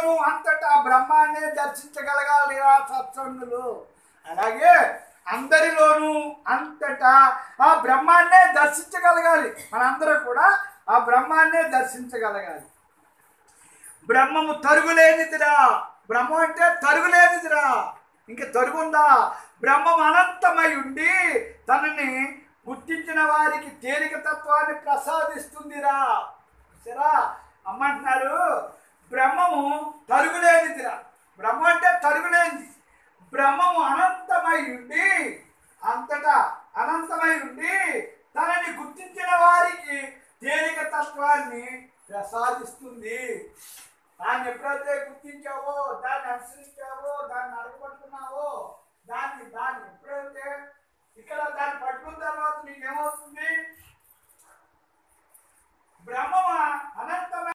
అందరిలోనూ అంతటా బ్రహ్మాన్నే దర్శించగలగాలి ఆ సత్సంగులు అలాగే అందరిలోనూ అంతటా ఆ బ్రహ్మాన్నే దర్శించగలగాలి మనందరం కూడా ఆ బ్రహ్మాన్నే దర్శించగలగాలి బ్రహ్మము తరుగులేనిదిరా బ్రహ్మం అంటే తరుగులేనిదిరా ఇంక తరుగుందా బ్రహ్మం అనంతమై ఉండి తనని గుర్తించిన వారికి తేలిక తత్వాన్ని ప్రసాదిస్తుందిరా సరా అమ్మంటున్నారు బ్రహ్మము తరుగులేనిదిరా బ్రహ్మం అంటే తరుగులేనిది బ్రహ్మము అనంతమై ఉండి అంతటా అనంతమై ఉండి తనని గుర్తించిన వారికి తేలిక తత్వాన్ని ప్రసాదిస్తుంది దాన్ని ఎప్పుడైతే గుర్తించావో దాన్ని అనుసరించావో దాన్ని అడగబట్టుకున్నావో దాన్ని దాన్ని ఎప్పుడైతే ఇక్కడ దాన్ని పట్టుకున్న తర్వాత నీకేమవుతుంది బ్రహ్మ అనంతమైన